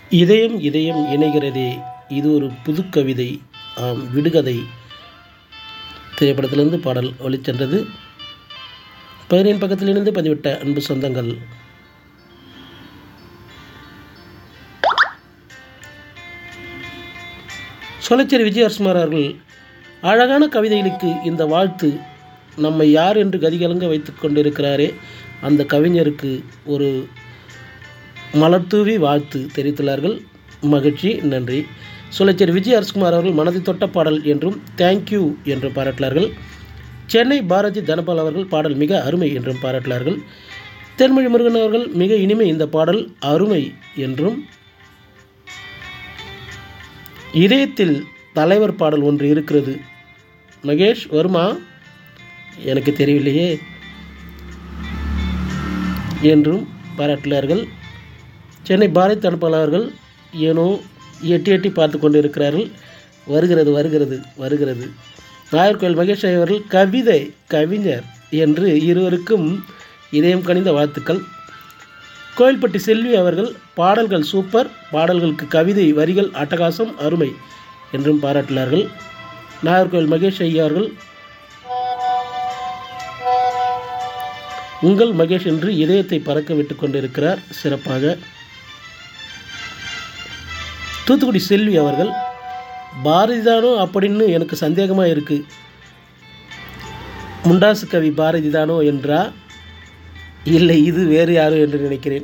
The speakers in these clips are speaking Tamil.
இதயம் இதயம் இணைகிறதே இது ஒரு புது கவிதை ஆம் விடுகதை திரைப்படத்திலிருந்து பாடல் ஒளிச்சென்றது பதினேழு பக்கத்திலிருந்து பதிவிட்ட அன்பு சொந்தங்கள் சொலச்சேரி விஜயகுமார் அவர்கள் அழகான கவிதைகளுக்கு இந்த வாழ்த்து நம்மை யார் என்று கதிகலங்க வைத்து கொண்டிருக்கிறாரே அந்த கவிஞருக்கு ஒரு மலர்தூவி வாழ்த்து தெரிவித்துள்ளார்கள் மகிழ்ச்சி நன்றி சொலச்சேரி விஜய் அரசுகுமார் அவர்கள் மனதை தொட்ட பாடல் என்றும் தேங்க்யூ என்று பாராட்டினார்கள் சென்னை பாரதி தனபால் அவர்கள் பாடல் மிக அருமை என்றும் பாராட்டினார்கள் தென்மொழி முருகன் அவர்கள் மிக இனிமை இந்த பாடல் அருமை என்றும் இதயத்தில் தலைவர் பாடல் ஒன்று இருக்கிறது மகேஷ் வருமா எனக்கு தெரியவில்லையே என்றும் பாராட்டினார்கள் சென்னை பாரதி தனப்பாளர்கள் ஏனோ எட்டி எட்டி பார்த்து கொண்டு இருக்கிறார்கள் வருகிறது வருகிறது வருகிறது நாகர்கோவில் மகேஷ் அவர்கள் கவிதை கவிஞர் என்று இருவருக்கும் இதயம் கனிந்த வாழ்த்துக்கள் கோயில்பட்டி செல்வி அவர்கள் பாடல்கள் சூப்பர் பாடல்களுக்கு கவிதை வரிகள் அட்டகாசம் அருமை என்றும் பாராட்டினார்கள் நாகர்கோவில் மகேஷ் ஐயா அவர்கள் உங்கள் மகேஷ் என்று இதயத்தை பறக்க விட்டு கொண்டிருக்கிறார் சிறப்பாக தூத்துக்குடி செல்வி அவர்கள் பாரதிதானோ அப்படின்னு எனக்கு சந்தேகமாக இருக்குது முண்டாசு கவி பாரதிதானோ என்றா இல்லை இது வேறு யாரோ என்று நினைக்கிறேன்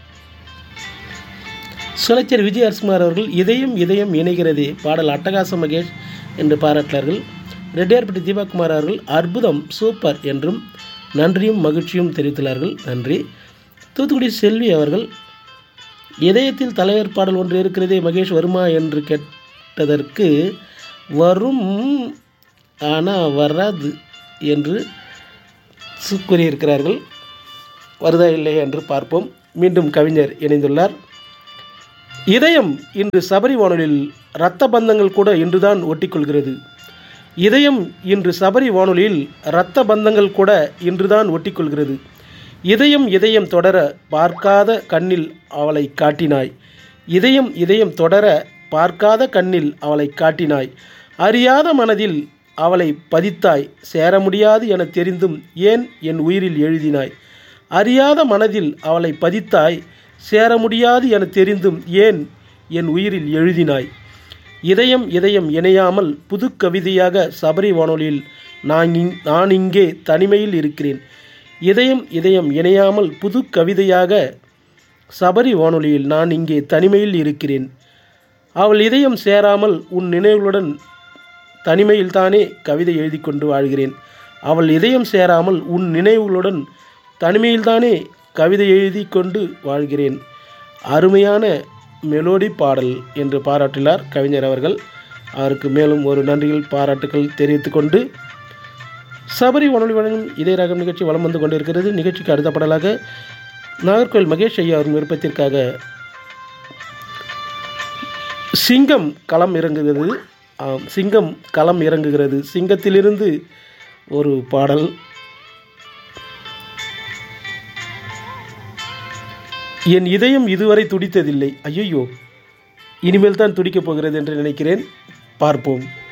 சுலைச்சர் விஜய் அரசுமார் அவர்கள் இதயம் இதயம் இணைகிறதே பாடல் அட்டகாசம் மகேஷ் என்று பாராட்டினார்கள் ரெட்டியார்பட்டி தீபாகுமார் அவர்கள் அற்புதம் சூப்பர் என்றும் நன்றியும் மகிழ்ச்சியும் தெரிவித்துள்ளார்கள் நன்றி தூத்துக்குடி செல்வி அவர்கள் இதயத்தில் தலைவர் பாடல் ஒன்று இருக்கிறதே மகேஷ் வருமா என்று கேட்டதற்கு வரும் ஆனால் வராது என்று கூறியிருக்கிறார்கள் வருதா இல்லையா என்று பார்ப்போம் மீண்டும் கவிஞர் இணைந்துள்ளார் இதயம் இன்று சபரி வானொலியில் இரத்த பந்தங்கள் கூட இன்றுதான் ஒட்டிக்கொள்கிறது இதயம் இன்று சபரி வானொலியில் இரத்த பந்தங்கள் கூட இன்றுதான் ஒட்டிக்கொள்கிறது இதயம் இதயம் தொடர பார்க்காத கண்ணில் அவளை காட்டினாய் இதயம் இதயம் தொடர பார்க்காத கண்ணில் அவளை காட்டினாய் அறியாத மனதில் அவளை பதித்தாய் சேர முடியாது என தெரிந்தும் ஏன் என் உயிரில் எழுதினாய் அறியாத மனதில் அவளை பதித்தாய் சேர முடியாது என தெரிந்தும் ஏன் என் உயிரில் எழுதினாய் இதயம் இதயம் இணையாமல் புது கவிதையாக சபரி வானொலியில் நான் இங் நான் இங்கே தனிமையில் இருக்கிறேன் இதயம் இதயம் இணையாமல் புது கவிதையாக சபரி வானொலியில் நான் இங்கே தனிமையில் இருக்கிறேன் அவள் இதயம் சேராமல் உன் நினைவுகளுடன் தனிமையில் தானே கவிதை எழுதி கொண்டு வாழ்கிறேன் அவள் இதயம் சேராமல் உன் நினைவுகளுடன் தனிமையில்தானே கவிதை எழுதி கொண்டு வாழ்கிறேன் அருமையான மெலோடி பாடல் என்று பாராட்டினார் கவிஞர் அவர்கள் அவருக்கு மேலும் ஒரு நன்றிகள் பாராட்டுகள் தெரிவித்து கொண்டு சபரி வானொலி வழங்கும் இதய ராகம் நிகழ்ச்சி வலம் வந்து கொண்டிருக்கிறது நிகழ்ச்சிக்கு அடுத்த பாடலாக நாகர்கோவில் மகேஷ் ஐயா அவரின் விருப்பத்திற்காக சிங்கம் களம் இறங்குகிறது ஆம் சிங்கம் களம் இறங்குகிறது சிங்கத்திலிருந்து ஒரு பாடல் என் இதயம் இதுவரை துடித்ததில்லை ஐயோ இனிமேல் தான் துடிக்கப் போகிறது என்று நினைக்கிறேன் பார்ப்போம்